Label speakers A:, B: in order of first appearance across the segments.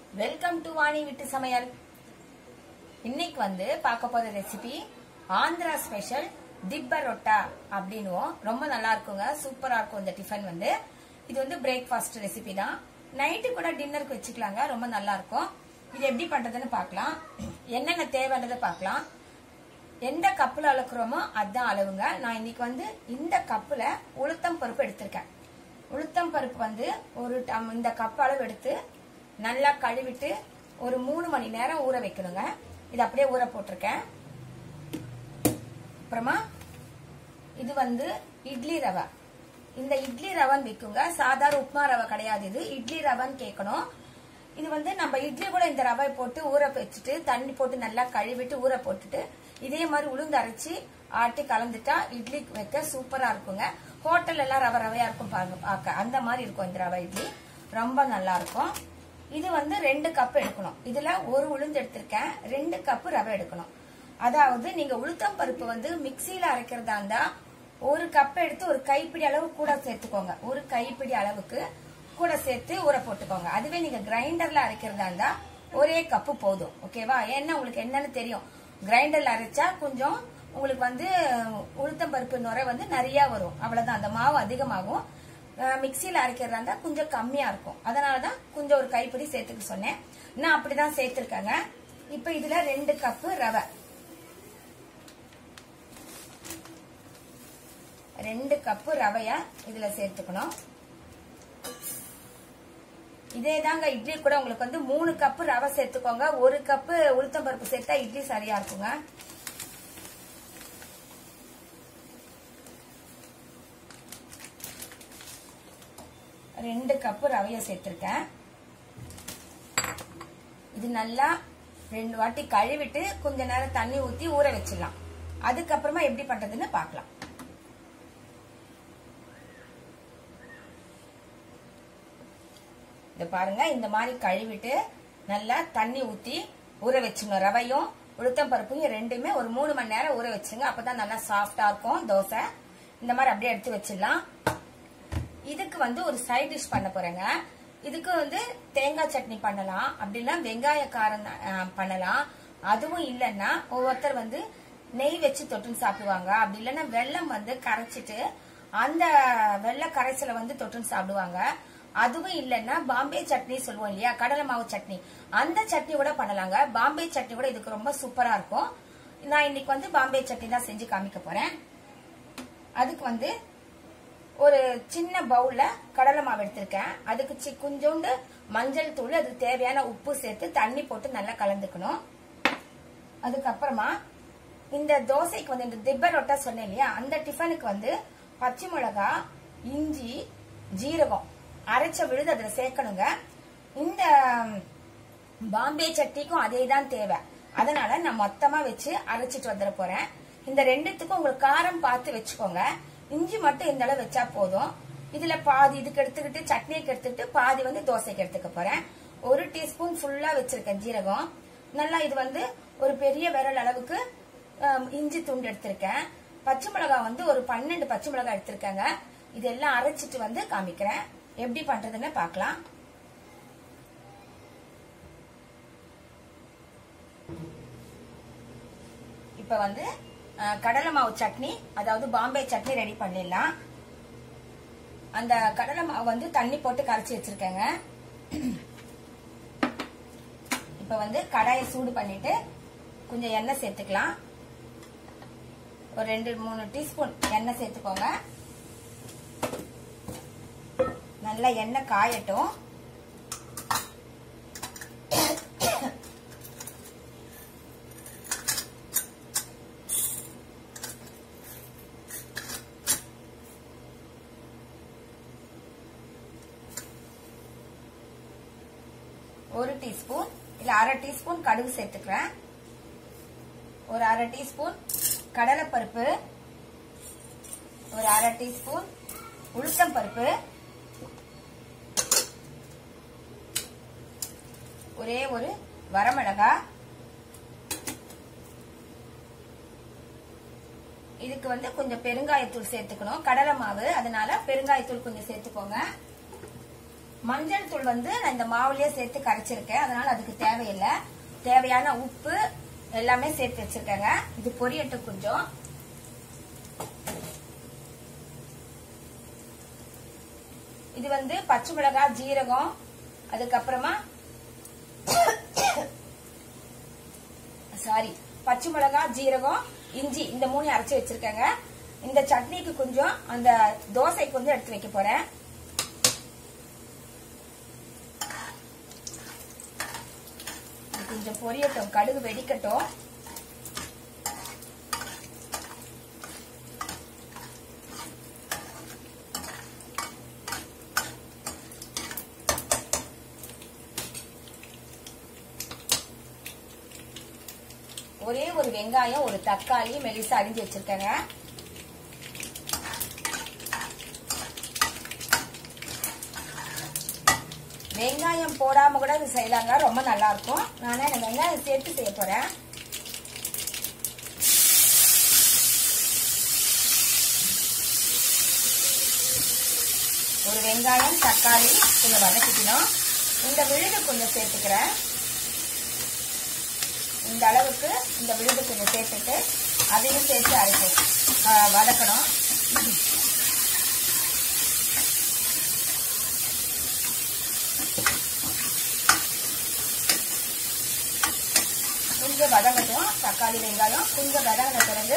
A: welcome to Vani வீட்டு சமையல் இன்னைக்கு வந்து பார்க்க போற ரெசிபி ஆந்திரா ஸ்பெஷல் திப்ப ரொட்டா அப்படின்னுவோம் ரொம்ப நல்லா இருக்குங்க சூப்பரா இருக்கும் இந்த டிஃபன் வந்து இது வந்து பிரேக்ஃபாஸ்ட் ரெசிபி தான் நைட்டு கூட டின்னருக்கு வச்சுக்கலாங்க ரொம்ப நல்லா இருக்கும் இது எப்படி பண்றதுன்னு பார்க்கலாம் என்னென்ன தேவைன்றதை பார்க்கலாம் எந்த கப்புல அளக்குறோமோ அதுதான் அளவுங்க நான் இன்னைக்கு வந்து இந்த கப்புல உளுத்தம் பருப்பு எடுத்திருக்கேன் உளுத்தம் பருப்பு வந்து ஒரு டம்- இந்த கப் அளவு எடுத்து நல்லா கழுவிட்டு ஒரு மூணு மணி நேரம் ஊற வைக்கணுங்க இது அப்படியே ஊற போட்டிருக்கேன் அப்புறமா இது வந்து இட்லி ரவை இந்த இட்லி ரவன் விற்குங்க சாதாரண உப்மா ரவை கிடையாது இது இட்லி ரவன் கேட்கணும் இது வந்து நம்ம இட்லி கூட இந்த ரவை போட்டு ஊற வச்சுட்டு தண்ணி போட்டு நல்லா கழுவிட்டு ஊற போட்டுட்டு இதே மாதிரி உளுந்து அரைச்சி ஆட்டி கலந்துட்டா இட்லி வைக்க சூப்பரா இருக்குங்க ஹோட்டல் எல்லாம் ரவை ரவையா இருக்கும் பாருங்க பார்க்க அந்த மாதிரி இருக்கும் இந்த ரவை இட்லி ரொம்ப நல்லா இருக்கும் இது வந்து ரெண்டு கப் எடுக்கணும் இதுல ஒரு உளுந்து எடுத்திருக்கேன் ரெண்டு கப் ரவை எடுக்கணும் அதாவது நீங்க உளுத்தம் பருப்பு வந்து மிக்சியில அரைக்கிறதா இருந்தா ஒரு கப் எடுத்து ஒரு கைப்பிடி அளவு கூட சேர்த்துக்கோங்க ஒரு கைப்பிடி அளவுக்கு கூட சேர்த்து ஊற போட்டுக்கோங்க அதுவே நீங்க கிரைண்டர்ல அரைக்கிறதா இருந்தா ஒரே கப்பு போதும் ஓகேவா ஏன்னா உங்களுக்கு என்னன்னு தெரியும் கிரைண்டர்ல அரைச்சா கொஞ்சம் உங்களுக்கு வந்து உளுத்தம் பருப்பு நுரை வந்து நிறைய வரும் அவ்வளவுதான் அந்த மாவு அதிகமாகும் அஹ் மிக்சியில அரைக்கிறதா இருந்தா கொஞ்சம் கம்மியா இருக்கும் அதனாலதான் கொஞ்சம் ஒரு கைப்பிடி சேர்த்துக்க சொன்னேன் நான் அப்படிதான் சேர்த்திருக்கேங்க இப்ப இதுல ரெண்டு கப்பு ரவை ரெண்டு கப்பு ரவைய இதுல சேர்த்துக்கணும் இதே தாங்க இட்லி கூட உங்களுக்கு வந்து மூணு கப்பு ரவை சேர்த்துக்கோங்க ஒரு கப்பு உளுத்தம் பருப்பு சேர்த்தா இட்லி சரியா இருக்குங்க ரெண்டு கப்பு ரவைய சேர்த்திருக்கேன் இது நல்லா ரெண்டு வாட்டி கழுவிட்டு கொஞ்ச நேரம் தண்ணி ஊத்தி ஊற வச்சிடலாம் அதுக்கப்புறமா எப்படி பண்றதுன்னு பார்க்கலாம் இது பாருங்க இந்த மாதிரி கழுவிட்டு நல்லா தண்ணி ஊத்தி ஊற வச்சுங்க ரவையும் உளுத்தம் பருப்பையும் ரெண்டுமே ஒரு மூணு மணி நேரம் ஊற வச்சுங்க அப்பதான் நல்லா சாஃப்டா இருக்கும் தோசை இந்த மாதிரி அப்படியே எடுத்து வச்சிடலாம் இதுக்கு வந்து ஒரு சைட் டிஷ் பண்ண போறேங்க இதுக்கு வந்து தேங்காய் சட்னி பண்ணலாம் அப்படின்னா வெங்காய காரம் அஹ், பண்ணலாம் அதுவும் இல்லைன்னா ஒவ்வொருத்தர் வந்து நெய் வச்சு தொட்டுன்னு சாப்பிடுவாங்க அப்படி இல்லைன்னா வெல்லம் வந்து கரைச்சிட்டு அந்த வெள்ளை கரைசலை வந்து தொட்டுன்னு சாப்பிடுவாங்க அதுவும் இல்லைன்னா பாம்பே சட்னி சொல்லுவோம் இல்லையா கடலை மாவு சட்னி அந்த சட்னி கூட பண்ணலாங்க பாம்பே சட்னி கூட இதுக்கு ரொம்ப சூப்பரா இருக்கும் நான் இன்னைக்கு வந்து பாம்பே சட்னி தான் செஞ்சு காமிக்க போறேன் அதுக்கு வந்து ஒரு சின்ன பவுல்ல கடலை மாவு எடுத்திருக்கேன் அதுக்கு சி கொஞ்சோண்டு மஞ்சள் தூள் அதுக்கு தேவையான உப்பு சேர்த்து தண்ணி போட்டு நல்லா கலந்துக்கணும் அதுக்கப்புறமா இந்த தோசைக்கு வந்து இந்த திப்ப ரொட்டா சொன்னேன் இல்லையா அந்த டிஃபனுக்கு வந்து பச்சை மிளகா இஞ்சி ஜீரகம் அரைச்ச விழுது அதுல சேர்க்கணுங்க இந்த பாம்பே சட்னிக்கும் அதே தான் தேவை அதனால நான் மொத்தமா வச்சு அரைச்சிட்டு வந்துட போறேன் இந்த ரெண்டுத்துக்கும் உங்களுக்கு காரம் பார்த்து வச்சுக்கோங்க இஞ்சி மட்டும் இந்த அளவு வச்சா போதும் இதுல பாதி இதுக்கு எடுத்துக்கிட்டு சட்னிக்கு எடுத்துக்கிட்டு பாதி வந்து தோசைக்கு எடுத்துக்க போறேன் ஒரு டீஸ்பூன் ஃபுல்லா வச்சிருக்கேன் ஜீரகம் நல்லா இது வந்து ஒரு பெரிய விரல் அளவுக்கு ஆம், இஞ்சி துண்டு எடுத்திருக்கேன் பச்சை மிளகாய் வந்து ஒரு பன்னெண்டு பச்சை மிளகாய் எடுத்திருக்கேங்க இதெல்லாம் அரைச்சிட்டு வந்து காமிக்கிறேன் எப்படி பண்றதுன்னு பார்க்கலாம் இப்ப வந்து அஹ், கடலை மாவு சட்னி அதாவது பாம்பே சட்னி ரெடி பண்ணிடலாம் அந்த கடலை மாவு வந்து தண்ணி போட்டு கரைச்சி வச்சிருக்கேங்க இப்ப வந்து கடாயை சூடு பண்ணிட்டு கொஞ்சம் எண்ணெய் சேர்த்துக்கலாம் ஒரு ரெண்டு மூணு டீஸ்பூன் எண்ணெய் சேர்த்துக்கோங்க நல்லா எண்ணெய் காயட்டும் ஒரு டீஸ்பூன் இல்ல அரை டீஸ்பூன் கடுகு சேர்த்துக்கிறேன் ஒரு அரை டீஸ்பூன் கடலைப்பருப்பு ஒரு அரை டீஸ்பூன் உளுத்தம் பருப்பு ஒரே ஒரு வரமிளகா இதுக்கு வந்து கொஞ்சம் பெருங்காயத்தூள் சேர்த்துக்கணும் கடலை மாவு அதனால பெருங்காயத்தூள் கொஞ்சம் சேர்த்துக்கோங்க மஞ்சள் தூள் வந்து நான் இந்த மாவுலயே சேர்த்து கரைச்சிருக்கேன் அதனால அதுக்கு தேவையில்லை தேவையான உப்பு எல்லாமே சேர்த்து வச்சிருக்கேங்க இது பொரியட்டும் கொஞ்சம் இது வந்து பச்சை மிளகாய் ஜீரகம் அதுக்கப்புறமா சாரி பச்சை மிளகாய் ஜீரகம் இஞ்சி இந்த மூணு அரைச்சு வச்சிருக்கேங்க இந்த சட்னிக்கு கொஞ்சம் அந்த தோசைக்கு கொஞ்சம் எடுத்து வைக்க போறேன் இது கொஞ்சம் பொரியட்டும் கடுகு வெடிக்கட்டும் ஒரே ஒரு வெங்காயம் ஒரு தக்காளி மெலிசா அரிஞ்சு வச்சிருக்கேங்க வெங்காயம் போடாம கூட இது செய்யலாங்க ரொம்ப நல்லா இருக்கும் நானே இந்த வெங்காயம் சேர்த்து செய்ய போறேன் ஒரு வெங்காயம் தக்காளி கொஞ்சம் வதக்கிக்கணும் இந்த விழுது கொஞ்சம் சேர்த்துக்கிறேன் இந்த அளவுக்கு இந்த விழுது கொஞ்சம் சேர்த்துட்டு அதையும் சேர்த்து அரைக்கும் வதக்கணும் கொஞ்சம் வதங்கட்டும் தக்காளி வெங்காயம் கொஞ்சம் வதங்கின பிறகு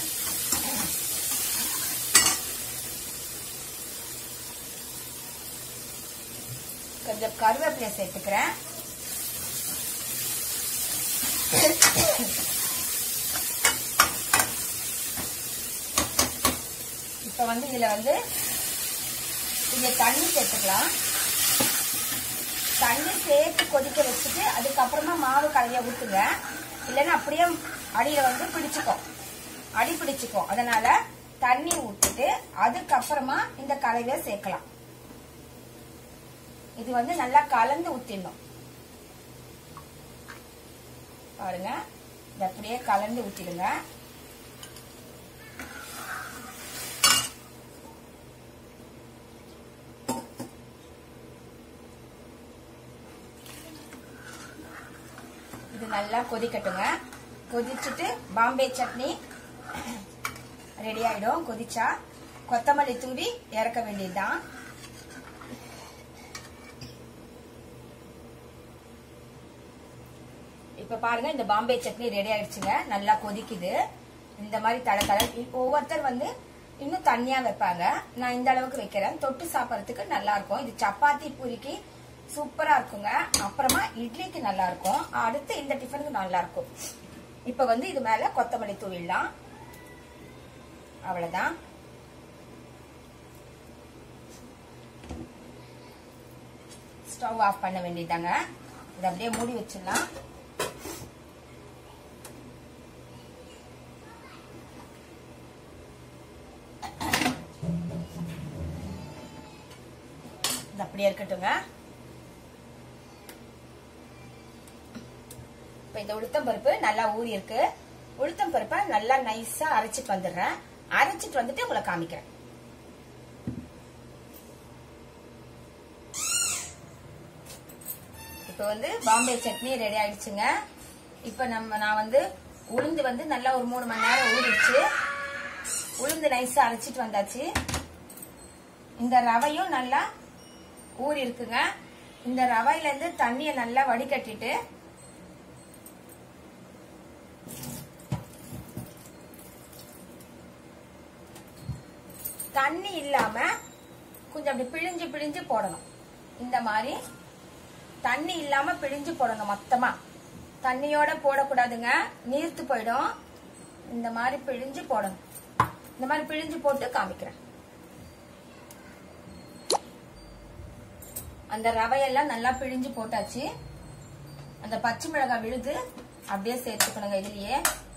A: கொஞ்சம் கருவேப்பிலை சேர்த்துக்கிறேன் இப்ப வந்து இதுல வந்து கொஞ்சம் தண்ணி சேர்த்துக்கலாம் தண்ணி சேர்த்து கொதிக்க வச்சுட்டு அதுக்கப்புறமா மாவு கலைய ஊத்துங்க இல்லைன்னா அப்படியே அடியில வந்து பிடிச்சுக்கும் அடி பிடிச்சுக்கும் அதனால தண்ணி ஊத்திட்டு அதுக்கப்புறமா இந்த கலையில சேர்க்கலாம் இது வந்து நல்லா கலந்து ஊத்திடணும் பாருங்க இதை அப்படியே கலந்து ஊத்திடுங்க இது நல்லா கொதிக்கட்டுங்க கொதிச்சுட்டு பாம்பே சட்னி ரெடி ஆயிடும் கொதிச்சா கொத்தமல்லி தூவி இறக்க வேண்டியதுதான் இப்ப பாருங்க இந்த பாம்பே சட்னி ரெடி ஆயிடுச்சுங்க நல்லா கொதிக்குது இந்த மாதிரி தலை தலை இப்போ ஒவ்வொருத்தர் வந்து இன்னும் தண்ணியா வைப்பாங்க நான் இந்த அளவுக்கு வைக்கிறேன் தொட்டு சாப்பிடறதுக்கு நல்லா இருக்கும் இது சப்பாத்தி பூரிக்கு சூப்பரா இருக்குங்க அப்புறமா இட்லிக்கு நல்லா இருக்கும் அடுத்து இந்த டிஃபனுக்கு நல்லா இருக்கும் இப்ப வந்து இது மேல கொத்தமல்லி தூவிடலாம் அவ்வளவுதான் ஸ்டவ் ஆஃப் பண்ண வேண்டியதாங்க இதை அப்படியே மூடி வச்சிடலாம் இது அப்படியே இருக்கட்டுங்க இப்ப இந்த உளுத்தம் பருப்பு நல்லா ஊறி இருக்கு உளுத்தம் பருப்பை நல்லா நைஸா அரைச்சிட்டு வந்துடுறேன் அரைச்சிட்டு வந்துட்டு உங்களை காமிக்கிறேன் இப்ப வந்து பாம்பே சட்னி ரெடி ஆயிடுச்சுங்க இப்ப நம்ம நான் வந்து உளுந்து வந்து நல்லா ஒரு மூணு மணி நேரம் ஊறிடுச்சு உளுந்து நைஸா அரைச்சிட்டு வந்தாச்சு இந்த ரவையும் நல்லா ஊறி இருக்குங்க இந்த ரவையில இருந்து தண்ணியை நல்லா வடிகட்டிட்டு தண்ணி இல்லாம கொஞ்சம் அப்படி பிழிஞ்சு பிழிஞ்சு போடணும் இந்த மாதிரி தண்ணி இல்லாம பிழிஞ்சு போடணும் மொத்தமா தண்ணியோட போடக்கூடாதுங்க நீர்த்து போயிடும் இந்த மாதிரி பிழிஞ்சு போடணும் இந்த மாதிரி பிழிஞ்சு போட்டு காமிக்கிறேன் அந்த ரவையெல்லாம் நல்லா பிழிஞ்சு போட்டாச்சு அந்த பச்சை மிளகாய் விழுது அப்படியே சேர்த்துக்கணுங்க இதுலயே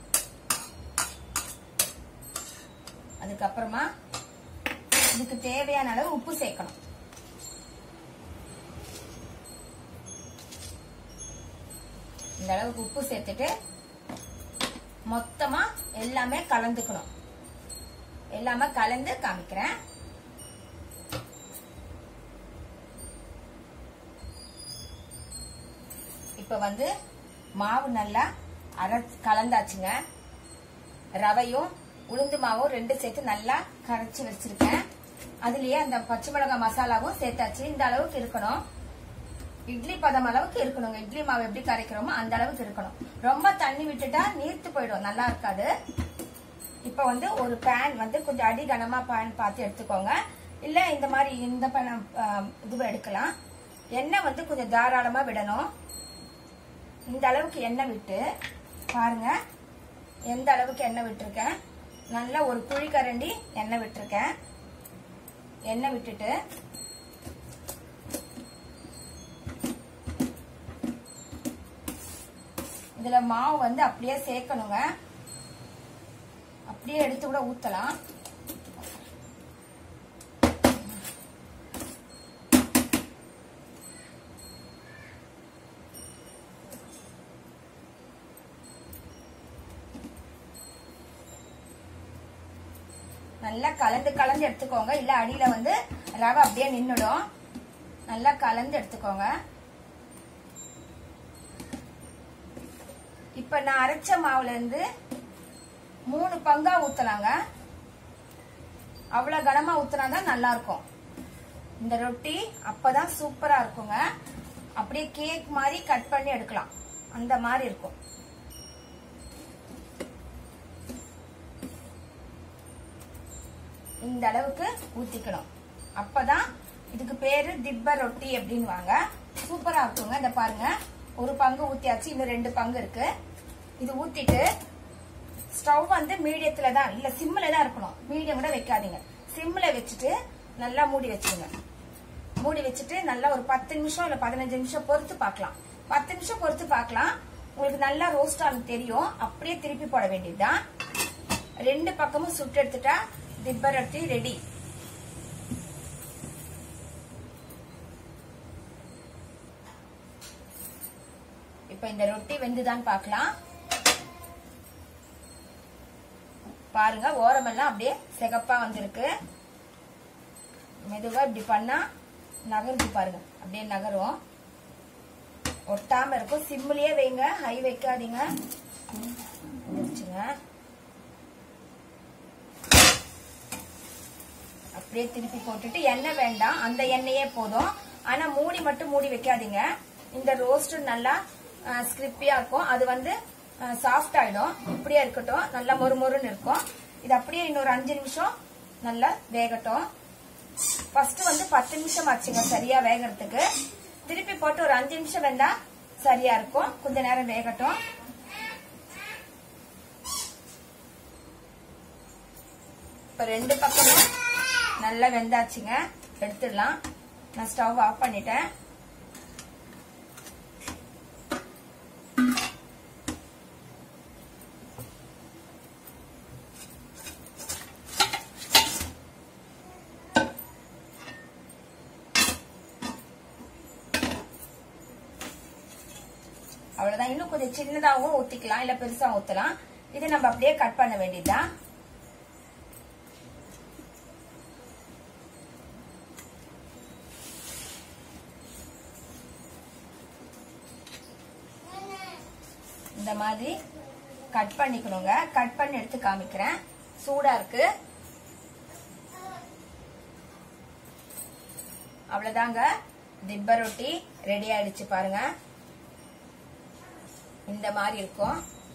A: அதுக்கப்புறமா இதுக்கு தேவையான அளவு உப்பு சேர்க்கணும் இந்த அளவுக்கு உப்பு சேர்த்துட்டு மொத்தமா எல்லாமே கலந்துக்கணும் எல்லாமே கலந்து காமிக்கிறேன் இப்ப வந்து மாவு நல்லா அரை கலந்தாச்சுங்க ரவையும் உளுந்து மாவும் ரெண்டு சேர்த்து நல்லா கரைச்சி வச்சிருக்கேன் அதுலயே அந்த பச்சை மிளகாய் மசாலாவும் சேர்த்தாச்சு இந்த அளவுக்கு இருக்கணும் இட்லி பதம் அளவுக்கு இருக்கணுங்க இட்லி மாவு எப்படி கரைக்கிறோமோ அந்த அளவுக்கு இருக்கணும் ரொம்ப தண்ணி விட்டுட்டா நீர்த்து போயிடும் நல்லா இருக்காது இப்ப வந்து ஒரு பேன் வந்து கொஞ்சம் அடி கனமா பேன் பார்த்து எடுத்துக்கோங்க இல்ல இந்த மாதிரி இந்த பேன் இதுவை எடுக்கலாம் எண்ணெய் வந்து கொஞ்சம் தாராளமா விடணும் இந்த அளவுக்கு எண்ணெய் விட்டு பாருங்க எந்த அளவுக்கு எண்ணெய் விட்டுருக்கேன் நல்லா ஒரு குழி கரண்டி எண்ணெய் விட்டுருக்கேன் எண்ணெய் விட்டுட்டு இதுல மாவு வந்து அப்படியே சேர்க்கணுங்க அப்படியே எடுத்து கூட ஊத்தலாம் நல்லா கலந்து கலந்து எடுத்துக்கோங்க இல்ல அடியில வந்து ரவை அப்படியே நின்னுடும் நல்லா கலந்து எடுத்துக்கோங்க இப்ப நான் அரைச்ச மாவுல இருந்து மூணு பங்கா ஊத்தலாங்க அவ்வளவு கனமா ஊத்துனாதான் நல்லா இருக்கும் இந்த ரொட்டி அப்பதான் சூப்பரா இருக்குங்க அப்படியே கேக் மாதிரி கட் பண்ணி எடுக்கலாம் அந்த மாதிரி இருக்கும் இந்த அளவுக்கு ஊத்திக்கணும் அப்பதான் இதுக்கு பேரு திப்ப ரொட்டி அப்படின்வாங்க சூப்பரா இருக்குங்க இத பாருங்க ஒரு பங்கு ஊத்தியாச்சு இன்னும் ரெண்டு பங்கு இருக்கு இது ஊத்திட்டு ஸ்டவ் வந்து மீடியத்துல தான் இல்ல சிம்ல தான் இருக்கணும் மீடியம் கூட வைக்காதீங்க சிம்ல வச்சுட்டு நல்லா மூடி வச்சுருங்க மூடி வச்சுட்டு நல்லா ஒரு பத்து நிமிஷம் இல்ல பதினஞ்சு நிமிஷம் பொறுத்து பார்க்கலாம் பத்து நிமிஷம் பொறுத்து பார்க்கலாம் உங்களுக்கு நல்லா ரோஸ்ட் ஆனது தெரியும் அப்படியே திருப்பி போட வேண்டியதுதான் ரெண்டு பக்கமும் சுட்டு எடுத்துட்டா திப்ப ரொட்டி ரெடி இப்ப இந்த ரொட்டி வெந்துதான் பார்க்கலாம் பாருங்க ஓரமெல்லாம் அப்படியே சிகப்பா வந்திருக்கு மெதுவா இப்படி பண்ணா நகருது பாருங்க அப்படியே நகரும் ஒட்டாம இருக்கும் சிம்லயே வைங்க ஹை வைக்காதீங்க வச்சுங்க அப்படியே திருப்பி போட்டுட்டு எண்ணெய் வேண்டாம் அந்த எண்ணெயே போதும் ஆனா மூடி மட்டும் மூடி வைக்காதீங்க இந்த ரோஸ்ட் நல்லா ஸ்கிரிப்பியா இருக்கும் அது வந்து சாஃப்ட் ஆயிடும் இப்படியே இருக்கட்டும் நல்லா மொறு மொறுன்னு இருக்கும் இது அப்படியே இன்னொரு அஞ்சு நிமிஷம் நல்லா வேகட்டும் ஃபர்ஸ்ட் வந்து பத்து நிமிஷம் ஆச்சுங்க சரியா வேகறதுக்கு திருப்பி போட்டு ஒரு அஞ்சு நிமிஷம் வெந்தா சரியா இருக்கும் கொஞ்ச நேரம் வேகட்டும் இப்ப ரெண்டு பக்கமும் நல்லா வெந்தாச்சுங்க எடுத்துடலாம் நான் ஸ்டவ் ஆஃப் பண்ணிட்டேன் அவ்வளவுதான் இன்னும் கொஞ்சம் சின்னதாகவும் ஊத்திக்கலாம் இல்ல பெருசா ஊத்தலாம் இதை நம்ம அப்படியே கட் பண்ண வேண்டியதுதான் இந்த மாதிரி கட் பண்ணிக்கணுங்க கட் பண்ணி எடுத்து காமிக்கிறேன் சூடா இருக்கு அவ்வளவுதாங்க திப்ப ரொட்டி ரெடி ஆயிடுச்சு பாருங்க இந்த மாதிரி இருக்கும்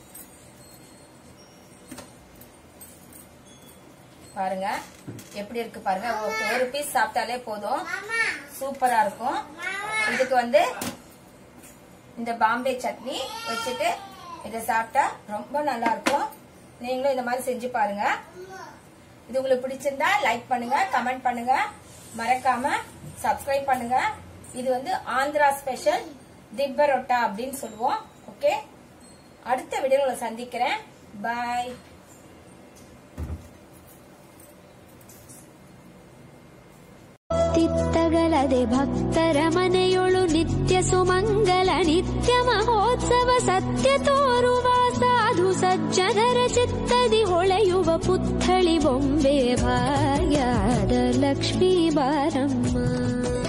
A: பாருங்க எப்படி இருக்கு பாருங்க ஒரு- ஒரு பீஸ் சாப்பிட்டாலே போதும் சூப்பரா இருக்கும் இதுக்கு வந்து இந்த பாம்பே சட்னி வச்சுட்டு இதை சாப்பிட்டா ரொம்ப நல்லா இருக்கும் நீங்களும் இந்த மாதிரி செஞ்சு பாருங்க இது உங்களுக்கு பிடிச்சிருந்தா லைக் பண்ணுங்க கமெண்ட் பண்ணுங்க மறக்காம சப்ஸ்கிரைப் பண்ணுங்க இது வந்து ஆந்திரா ஸ்பெஷல் திப்ப ரொட்டா அப்படின்னு சொல்லுவோம் ஓகே அடுத்த வீடியோல சந்திக்கிறேன் பாய்
B: ತಿತ್ತಗಲದೆ ಭಕ್ತರ ಮನೆಯೊಳು ನಿತ್ಯ ಸುಮಂಗಲ ನಿತ್ಯ ಮಹೋತ್ಸವ ಸತ್ಯ ತೋರುವ ಸಾಧು ಸಜ್ಜನರ ಚಿತ್ತದಿ ಹೊಳೆಯುವ ಪುತ್ಥಳಿ ಬೊಂಬೆ ಭಾಗ್ಯದ ಲಕ್ಷ್ಮೀ ಬಾರಮ್ಮ